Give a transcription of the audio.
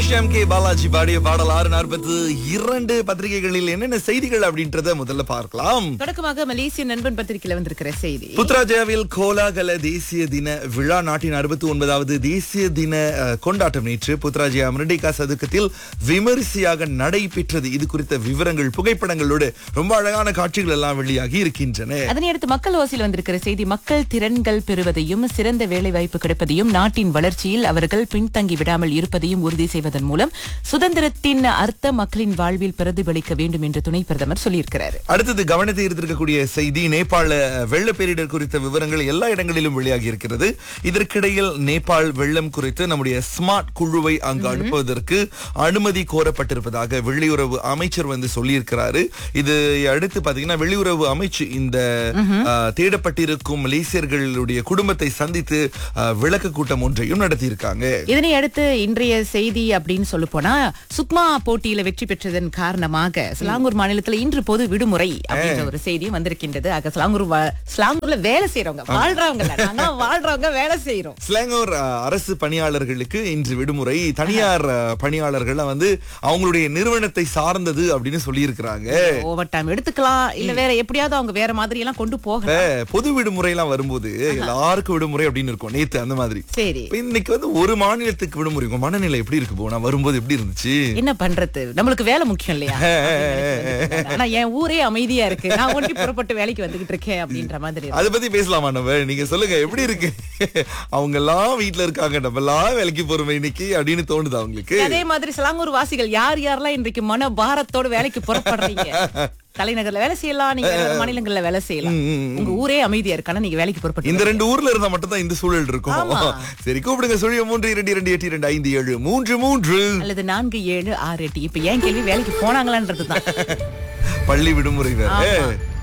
Suresh M K Balaji பாடிய பாடல் ஆறு நாற்பத்து இரண்டு பத்திரிகைகளில் என்னென்ன செய்திகள் அப்படின்றத முதல்ல பார்க்கலாம் தொடக்கமாக மலேசிய நண்பன் பத்திரிகையில வந்திருக்கிற செய்தி புத்ராஜயாவில் கோலாகல தேசிய தின விழா நாட்டின் அறுபத்தி ஒன்பதாவது தேசிய தின அஹ், கொண்டாட்டம் நேற்று புத்ராஜயா மிரண்டிகா சதுக்கத்தில் விமரிசையாக நடைபெற்றது இது குறித்த விவரங்கள் புகைப்படங்களோடு ரொம்ப அழகான காட்சிகள் எல்லாம் வெளியாகி இருக்கின்றன அதனை அடுத்து மக்கள் ஓசியில் வந்திருக்கிற செய்தி மக்கள் திறன்கள் பெறுவதையும் சிறந்த வேலை வாய்ப்பு கிடைப்பதையும் நாட்டின் வளர்ச்சியில் அவர்கள் பின்தங்கி விடாமல் இருப்பதையும் உறுதி செய்வதன் மூலம் சுதந்திரத்தின் அர்த்த மக்களின் வாழ்வில் பிரதிபலிக்க வேண்டும் என்று துணை பிரதமர் சொல்லியிருக்கிறார் அடுத்தது கவனத்தை ஈர்த்திருக்கக்கூடிய செய்தி நேபாள வெள்ள பேரிடர் குறித்த விவரங்கள் எல்லா இடங்களிலும் வெளியாகி இருக்கிறது இதற்கிடையில் நேபாள் வெள்ளம் குறித்து நம்முடைய ஸ்மார்ட் குழுவை அங்கு அனுப்புவதற்கு அனுமதி கோரப்பட்டிருப்பதாக வெளியுறவு அமைச்சர் வந்து சொல்லியிருக்கிறாரு இது அடுத்து பாத்தீங்கன்னா வெளியுறவு அமைச்சு இந்த அஹ், தேடப்பட்டிருக்கும் மலேசியர்களுடைய குடும்பத்தை சந்தித்து அஹ், விளக்க கூட்டம் ஒன்றையும் நடத்தியிருக்காங்க இதனை அடுத்து இன்றைய செய்தி அப்படின்னு சொல்ல போனா சுக்மா போட்டியில வெற்றி பெற்றதன் காரணமாக சிலாங்கூர் மாநிலத்துல இன்று பொது விடுமுறை அப்படின்ற ஒரு செய்தியும் வந்திருக்கின்றது ஆக சிலாங்கூர் வா- சிலாங்கூர்ல வேலை செய்யறவங்க வாழ்றவங்க இல்ல. நாங்க வாழ்றவங்க வேலை செய்யறோம் ஸ்லாங்கோர் அஹ், அரசு பணியாளர்களுக்கு இன்று விடுமுறை தனியார் அஹ், பணியாளர்கள் வந்து அவங்களுடைய நிறுவனத்தை சார்ந்தது அப்படின்னு சொல்லியிருக்கிறாங்க ஓவர் டைம் எடுத்துக்கலாம் இல்ல வேற எப்படியாவது அவங்க வேற மாதிரி எல்லாம் கொண்டு போகலாம் இப்ப பொது விடுமுறை எல்லாம் வரும்போது எல்லாருக்கும் விடுமுறை அப்படின்னு இருக்கும் நேத்து அந்த மாதிரி சரி இப்ப இன்னைக்கு வந்து ஒரு மாநிலத்துக்கு விடுமுறை உங்க மனநிலை எப்படி இருக்கு போனா வரும்போது எப்படி இருந்துச்சு என்ன பண்றது நம்மளுக்கு வேலை முக்கியம் இல்லையா ஆனா என் ஊரே அமைதியா இருக்கு நான் ஒண்டி புறப்பட்டு வேலைக்கு வந்துகிட்டு இருக்கேன் அப்படின்ற மாதிரி இருக்கு. அத பத்தி பேசலாமா நம்ம நீங்க சொல்லுங்க எப்படி இருக்கு அவங்க எல்லாம் வீட்டுல இருக்காங்க நம்ம எல்லாம் வேலைக்கு போறோமே இன்னைக்கு அப்படின்னு தோணுது அவங்களுக்கு அதே மாதிரி சிலாங்கூர் வாசிகள் யார் யாரெல்லாம் இன்றைக்கு மன பாரத்தோட வேலைக்கு புறப்படுறீங்க தலைநகர்ல வேலை செய்யலாம் நீங்க வேற மாநிலங்கள்ல வேலை செய்யலாம் உங்க ஊரே அமைதியா இருக்கானா நீங்க வேலைக்கு புறப்பட்டு இந்த ரெண்டு ஊர்ல இருந்தா மட்டும் தான் இந்த சூழல் இருக்கும் ஆமா. சரி கூப்பிடுங்க சுழிய மூன்று இரண்டு இரண்டு எட்டு இரண்டு ஐந்து ஏழு மூன்று மூன்று அல்லது நான்கு ஏழு ஆறு எட்டு இப்ப ஏன் கேள்வி வேலைக்கு போனாங்களான்றதுதான் பள்ளி விடுமுறை வேற ஆமா.